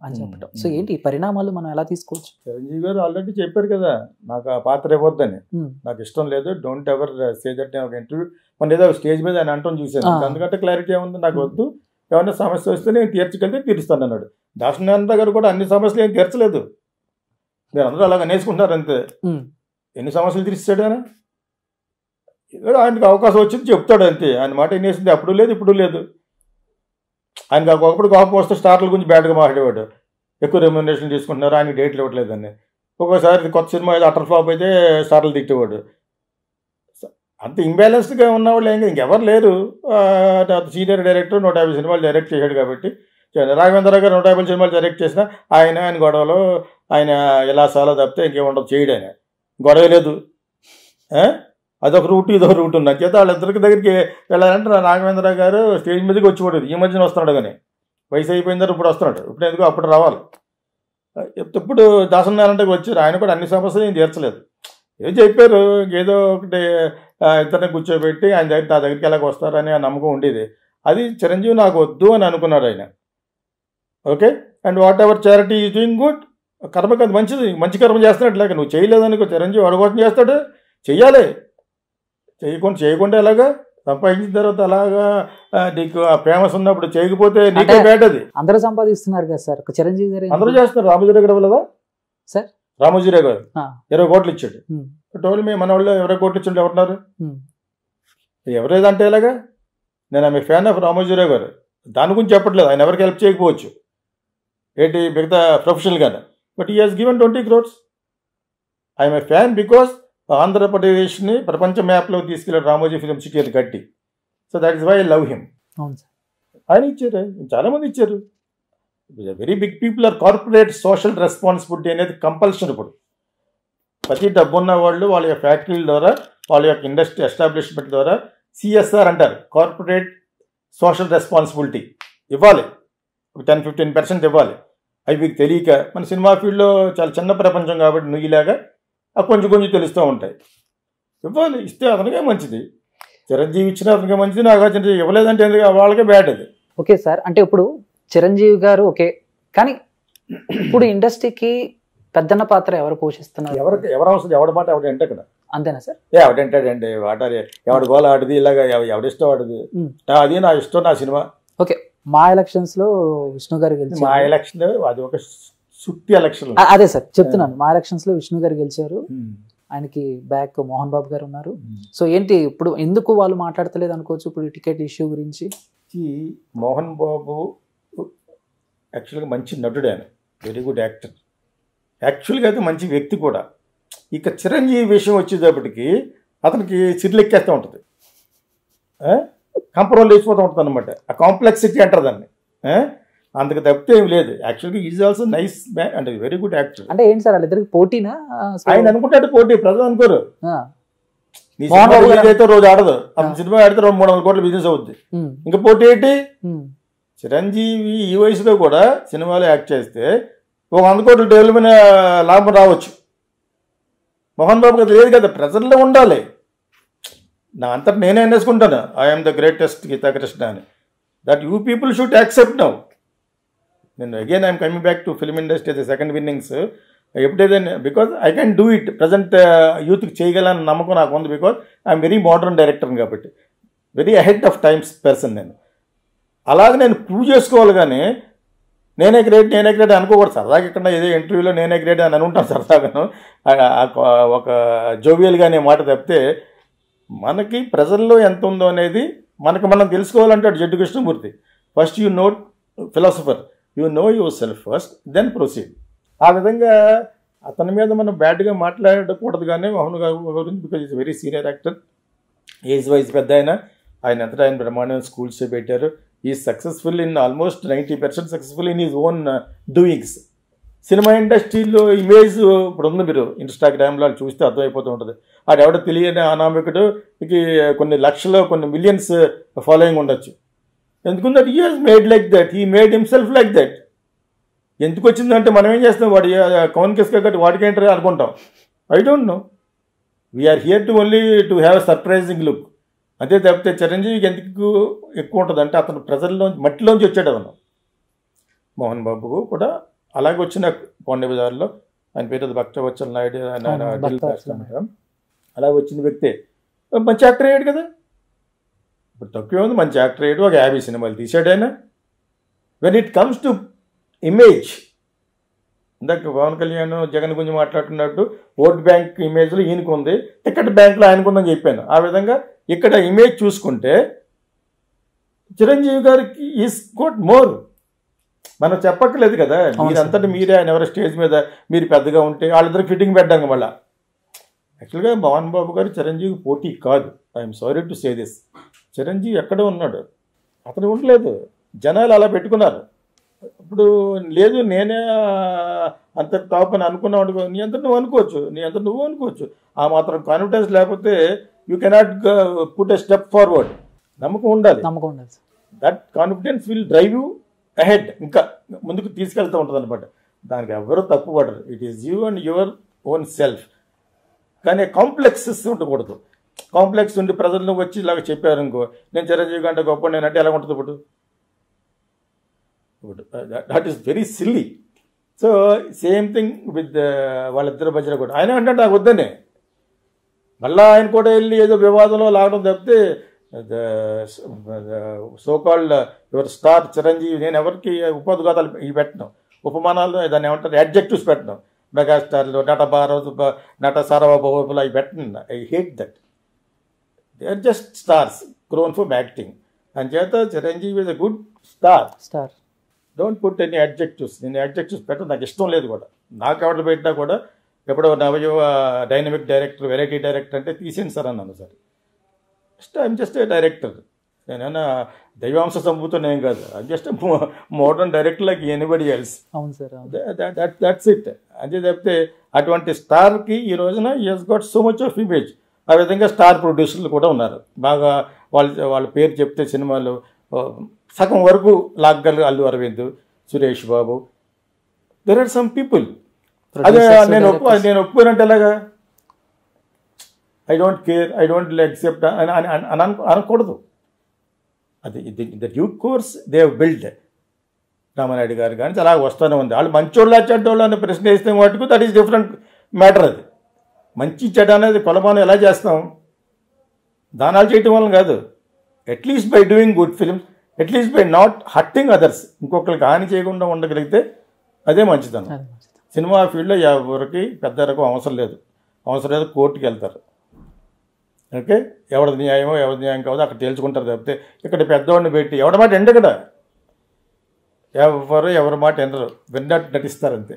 అని Hmm. చెప్పటం so ఏంటి ఈ పరిణామాలు మనం ఎలా తీసుకోవచ్చు చిరంజీవి గారు ఆల్రెడీ చెప్పారు కదా నాకు ఆ పాత్ర ఇవ్వద్దని Hmm. నాకు ఇష్టం లేదు డోంట్ ఎవర్ సే దట్ నేను ఒక ఇంటర్వ్యూ మన ఏదో స్టేజ్ మీద ఆయన అంటం చూశాను Ah. అందుకంటే క్లారిటీ ఏముంది నాకు వద్దు ఏమైనా సమస్య వస్తే నేను తీర్చగలితే తీరుస్తాను అన్నాడు దాసనారాయణ గారు కూడా అన్ని సమస్యలు ఏం తీర్చలేదు నేను అందరూ అలాగ అనేసుకుంటున్నారు అంతే Hmm. ఎన్ని సమస్యలు తీర్చాడు ఆయన ఏదో ఆయనకు అవకాశం వచ్చింది చెప్తాడు అంతే ఆయన మాట వినేసింది అప్పుడు లేదు ఇప్పుడు లేదు ఆయనకు ఒకప్పుడు కోపం వస్తే స్టార్ల గురించి బ్యాడ్గా మాట్లాడేవాడు ఎక్కువ రెమ్యునరేషన్ తీసుకుంటున్నారు ఆయనకి డేట్లు ఇవ్వట్లేదని ఒక్కోసారి కొత్త సినిమా ఏదో అటర్ ఫ్లాప్ అయితే స్టార్లు తిట్టేవాడు అంత ఇంబ్యాలెన్స్డ్గా ఉన్నవాళ్ళు ఏం ఇంకెవరు లేరు సీనియర్ డైరెక్టర్ నూట యాభై సినిమాలు డైరెక్ట్ చేశాడు కాబట్టి రాఘవేంద్ర గారు నూట యాభై సినిమాలు డైరెక్ట్ చేసిన ఆయన ఆయన గొడవలు ఆయన ఎలా చాలా తప్పితే ఇంకేముండదు చేయడు ఆయన గొడవ లేదు ఆ? అదొక రూట్ ఇదొక రూట్ ఉంది చేత వాళ్ళిద్దరికి దగ్గరికి వెళ్ళాలంటే నా నాగవేంద్ర గారు స్టేజ్ మీదకి వచ్చి ఈ మధ్యన వస్తున్నాడు కానీ వయసు అయిపోయిన తర్వాత ఇప్పుడు వస్తున్నాడు ఇప్పుడు ఎందుకు అప్పుడు రావాలి ఇప్పుడు దాసనారాయణకి వచ్చారు ఆయన కూడా అన్ని సమస్యలు ఏం తీర్చలేదు ఏదో చెప్పారు ఏదో ఒకటి ఆ, ఇద్దరిని కూర్చోబెట్టి ఆయన దగ్గర నా దగ్గరికి ఎలాగ వస్తారని ఆ నమ్మకం ఉండేది అది చిరంజీవి నాకు వద్దు అని అనుకున్నారు ఆయన okay and what charity is doing good కర్మకి అది మంచిది మంచి కర్మ చేస్తున్నట్టు లేక నువ్వు చేయలేదనుకో చిరంజీవి అడగోసం చేస్తాడు చెయ్యాలి చేయకుండా చేయకుండా ఎలాగా సంపాదించిన తర్వాత అలాగా ఆ, నీకు ఆ ఫేమస్ ఉన్నప్పుడు చేయకపోతే నీకే అంటే- బ్యాట్ అది అందరూ సంపాదిస్తున్నారు కదా సార్ ఒక చిరంజీవి గారు అందరూ చేస్తున్నారు రామోజీరావు గారు ఇవ్వలేదా సార్? రామోజీరావు గారు ఆ. ఇరవై కోట్లు ఇచ్చాడు Hmm. టోల్ మీ మన వాళ్ళు ఇరవై కోట్లు ఇచ్చిండు ఎవరున్నారు Hmm. ఎవరేదంటే ఎలాగా నేను ఆమె ఫ్యాన్ ఆఫ్ రామోజీరావు గారు దాని గురించి చెప్పట్లేదు ఆయన ఎవరికి హెల్ప్ చేయకపోవచ్చు ఏంటి మిగతా ప్రొఫెషనల్గానే బట్ ఈ has given twenty crores I'm a fan because ఆంధ్రప్రదేశ్ని ప్రపంచ మ్యాప్లో తీసుకెళ్ళాడు రామోజీ ఫిలిం సిటీ అది కట్టి so that is why I love him అవును సార్ ఆయన ఇచ్చారు చాలా మంది ఇచ్చారు very big people are corporate social responsibility అనేది కంపల్షన్ ఇప్పుడు ప్రతి డబ్బున్న వాళ్ళు వాళ్ళ యొక్క ఫ్యాక్టరీల ద్వారా వాళ్ళ యొక్క ఇండస్ట్రీ ఎస్టాబ్లిష్మెంట్ ద్వారా సిఎస్ఆర్ అంటారు కార్పొరేట్ సోషల్ రెస్పాన్సిబిలిటీ ఇవ్వాలి ఒక టెన్ ఫిఫ్టీన్ పర్సెంట్ ఇవ్వాలి అవి మీకు తెలియక మన సినిమా ఫీల్డ్లో చాలా చిన్న ప్రపంచం కాబట్టి నువ్వులాగా అవి కొంచెం కొంచెం తెలుస్తూ ఉంటాయి ఇవ్వాలి ఇస్తే అతనికే మంచిది చిరంజీవి ఇచ్చిన అతనికే మంచిది నాగార్జున ఇవ్వలేదంటే ఎందుకు వాళ్ళకే బ్యాడ్ అది ఓకే సార్ అంటే ఇప్పుడు చిరంజీవి గారు ఓకే కానీ ఇప్పుడు ఇండస్ట్రీకి పెద్దన్న పాత్ర ఎవరు పోషిస్తున్నారు ఎవరికి ఎవరు అవసరం ఎవడి మాట ఎవడు అంటే ఇక్కడ అంతేనా సార్ ఏ ఎవడంటాడండి వాటారి ఎవడి గోల ఆడిది ఇలాగ ఎవ- ఎవడిష్టం ఆడిది ఉమ్. నా అది నా ఇష్టం నా సినిమా మా ఎలక్షన్స్ లో విష్ణు గారు గెలిచారు మా ఎలక్షన్ అది ఒక సుత్తి ఎలక్షన్ ఆ, అదే సార్ చెప్తున్నాను మా ఎలక్షన్స్ లో విష్ణు గారు గెలిచారు ఆయనకి బ్యాక్ మోహన్ బాబు గారు ఉన్నారు సో ఏంటి ఇప్పుడు ఎందుకు వాళ్ళు మాట్లాడతలేదు అనుకోవచ్చు ఇప్పుడు టికెట్ ఇష్యూ గురించి ఈ మోహన్ బాబు యాక్చువల్గా మంచి నటుడు ఆయన వెరీ గుడ్ యాక్టర్ యాక్చువల్గా అయితే మంచి వ్యక్తి కూడా ఇక చిరంజీవి విషయం వచ్చేటప్పటికి అతనికి చిర్లెక్కేస్తూ ఉంటుంది కంపరోల్ లేచిపోతూ ఉంటుంది అనమాట ఆ కాంప్లెక్సిటీ అంటారు దాన్ని ఆ? అందుకు తప్పితే ఏం లేదు యాక్చువల్గా ఈజ్ ఆల్సో నైస్ మ్యాన్ అంటే వెరీ గుడ్ యాక్టర్ అంటే ఏంటి సార్ వాళ్ళిద్దరికి పోటీనా ఆ, so- ఆయన అనుకుంటాడు పోటీ ప్రజలు అనుకోరు ఆ, నీ మోహన్ సినిమా బాబు గారు- రిలీజ్ అయితే రోజు ఆడదు అతని ఆ. సినిమా ఆడితే రెండు మూడు వందల కోట్ల బిజినెస్ అవుద్ది ఉమ్, ఇంకా పోటీ ఏంటి ఉమ్, చిరంజీవి ఈ వయసులో కూడా సినిమాలో యాక్ట్ చేస్తే ఒక వంద కోట్ల టేబుల్ మీద లాభం రావచ్చు మోహన్ బాబు కదా లేదు కదా ప్రజల్లో ఉండాలి నా అంతటి నేనే అనేసుకుంటాను I'm the greatest Geeta Krishna అని that you people should accept now నేను again I'm coming back to film industry the second winnings ఎప్పుడైతే because I can do it present యూత్కి చేయగలని నమ్మకం నాకు ఉంది because I'm very modern director కాబట్టి very ahead of times person నేను అలాగే నేను ప్రూవ్ చేసుకోవాలి కానీ నేనే గ్రేట్ నేనే గ్రేట్ అనుకోకూడదు సరదాగా ఇక్కడ ఏదో ఇంటర్వ్యూలో నేనే గ్రేట్ అని అనుకుంటాను సరదాగాను ఆ- ఆ- ఒక జోవియల్గా అనే మాట తప్పితే మనకి ప్రజల్లో ఎంత ఉందో అనేది మనకి మనం తెలుసుకోవాలంటాడు Jiddu Krishnamurti first you note philosopher you know your self first then proceed ఆ విధంగా అతని మీద మనం బ్యాడ్గా మాట్లాడకూడదు కానీ మోహన్ గారు గురించి because is very senior actor age wise పెద్ద ఆయన ఆయన ఎంతటా ఆయన బ్రహ్మాండమైన స్కూల్స్ పెట్టారు ఈ successful in almost ninety percent successful in is own doings సినిమా ఇండస్ట్రీలో ఇమేజ్ ఇప్పుడు ఉంది మీరు ఇన్స్టాగ్రామ్లో అది చూస్తే అర్థమైపోతూ ఉంటుంది ఆడు ఎవడో తెలియని అనామికుడు ఇక కొన్ని లక్షలు కొన్ని మిలియన్స్ ఫాలోయింగ్ ఉండొచ్చు ఎందుకుందంటే ఈ has made like that he made himself like that ఎందుకు వచ్చిందంటే మనం ఏం చేస్తాం వాడి కౌన్ కిస్కా కట్టి వాడికేంటారు అనుకుంటాం I don't know we are here to only to have a surprising look అంతే తప్పితే చిరంజీవికి ఎందుకు ఎక్కువ ఉంటుంది అంటే అతను ప్రజల్లో మట్టిలోంచి వచ్చాడు అతను మోహన్ బాబు కూడా అలాగే వచ్చిన కొండ బజార్లో ఆయన పేరు భక్తవచ్చల నాయుడు ఆయన ఆయన అవును, ఢిల్లీ భక్తవత్సల రాష్ట్రం అలా వచ్చిన వ్యక్తే మంచి యాక్టర్ అయ్యాడు కదా ఇప్పుడు తక్కువ ఉంది మంచి యాక్టర్ అయ్యాడు ఒక యాభై సినిమాలు తీసాడు ఆయన when it comes to image ఇందాక పవన్ కళ్యాణ్ జగన్ గురించి మాట్లాడుతున్నట్టు ఓట్ బ్యాంక్ ఇమేజ్లో ఈయనకు ఉంది టికెట్ బ్యాంక్లో ఆయనకు ఉందని చెప్పాను ఆ విధంగా ఇక్కడ ఇమేజ్ చూసుకుంటే చిరంజీవి గారికి ఈస్ గుడ్ మోర్ మనం చెప్పక్కర్లేదు కదా అవును సార్. మీరంతటి మీరే ఆయన ఎవరో స్టేజ్ మీద మీరు పెద్దగా ఉంటే వాళ్ళిద్దరు ఫిట్టింగ్ పెట్టాను మళ్ళా యాక్చువల్గా మోహన్ బాబు గారు చిరంజీవి పోటీ కాదు I'm sorry to say this Chiranjeevi ఎక్కడో ఉన్నాడు అతను ఉండలేదు జనాలు అలా పెట్టుకున్నారు ఇప్పుడు లేదు నేనే అంత టాప్ అని అనుకున్నావు అనుకో నీ అంత నువ్వు అనుకోవచ్చు నీ అంత నువ్వు అనుకోవచ్చు ఆ మాత్రం కాన్ఫిడెన్స్ లేకపోతే you cannot put a step forward నమ్మకం ఉండాలి నమ్మకం ఉండాలి sir that confidence will drive you ahead ఇంకా ముందుకు తీసుకెళ్తూ ఉంటుంది అనమాట దానికి ఎవరు తప్పు పడరు it is you and your own self కానీ కాంప్లెక్సెస్ ఉండకూడదు కాంప్లెక్స్ ఉండి ప్రజలను వచ్చి ఇలాగ చెప్పారు ఇంకో నేను చిరంజీవి కంటే గొప్ప నేనంటే ఎలా ఉంటుంది ఇప్పుడు that is very silly so same thing with వాళ్ళిద్దరి మధ్యలో కూడా ఆయన అంటే నాకు వద్దనే మళ్ళా ఆయన కూడా వెళ్ళి ఏదో వివాదంలో లాగడం తప్పితే సోకాల్డ్ యువర్ స్టార్ చిరంజీవి నేను ఎవరికి ఉపోద్ఘాతాలు ఇవి పెట్టను ఉపమానాలు దాన్ని ఏమంటారు అడ్జెక్టివ్స్ పెట్టను మెగాస్టార్లు నట భారత్ నట సార్వభౌములు అవి పెట్టను I hate that they are just stars grown for acting అంచేత Chiranjeevi is a good star star don't put any adjectives నేను అడ్జెక్టివ్స్ పెట్ట నాకు ఇష్టం లేదు కూడా నాకు ఎవరు పెట్టినా కూడా ఎప్పుడో నవయువ డైనమిక్ డైరెక్టర్ వెరైటీ డైరెక్టర్ అంటే తీసేయండి సార్ అన్నాను sir just I'm just a director నేనైనా దైవాంశ సంభూతం ఏం కాదు I'm just modern director like anybody else అవును సార్ అవును దట్ దట్స్ ఇట్ అంతే చెప్తే అటువంటి స్టార్కి ఈ రోజున is got so much of image ఆ విధంగా స్టార్ ప్రొడ్యూసర్లు కూడా ఉన్నారు బాగా వాళ్ళ వాళ్ళ పేరు చెప్తే సినిమాలు ఆ, సగం వరకు లాగ్గలు Allu Aravind Suresh Babu there are some people అదే Producers, నేను ఒప్పు directors. నేను ఒప్పుకోనంటే ఎలాగా I don't care I don't accept అని అని- అని- అని అను- అనకూడదు అది the due course they build Ramanaidu garu కానీ అలా వస్తూనే ఉంది వాళ్ళు మంచోళ్ళు చెడ్డోళ్ళు అని ప్రశ్న వేస్తే మటుకు దట్ ఈస్ డిఫరెంట్ మ్యాటర్ అది మంచి చెడ్డ అనేది కొలమానం ఎలా చేస్తాం దానాలు చేయటం వల్ల కాదు at least by doing good films at least by not hurting others ఇంకొకరికి హాని చేయకుండా ఉండగలిగితే అదే మంచిదనం అది మంచిది. సినిమా ఫీల్డ్లో ఎవరికి పెద్ద రకం అవసరం లేదు అవసరం లేదు కోర్టుకి వెళ్తారు ఓకే ఎవరిది న్యాయమో ఎవరి న్యాయం కావదో అక్కడ తేల్చుకుంటారు తప్పితే ఇక్కడ పెద్దవాడిని పెట్టి ఎవరి మాట ఎండ ఇక్కడ ఎవరు ఎవరి మాట ఎండరు విన్నట్టు నటిస్తారు అంతే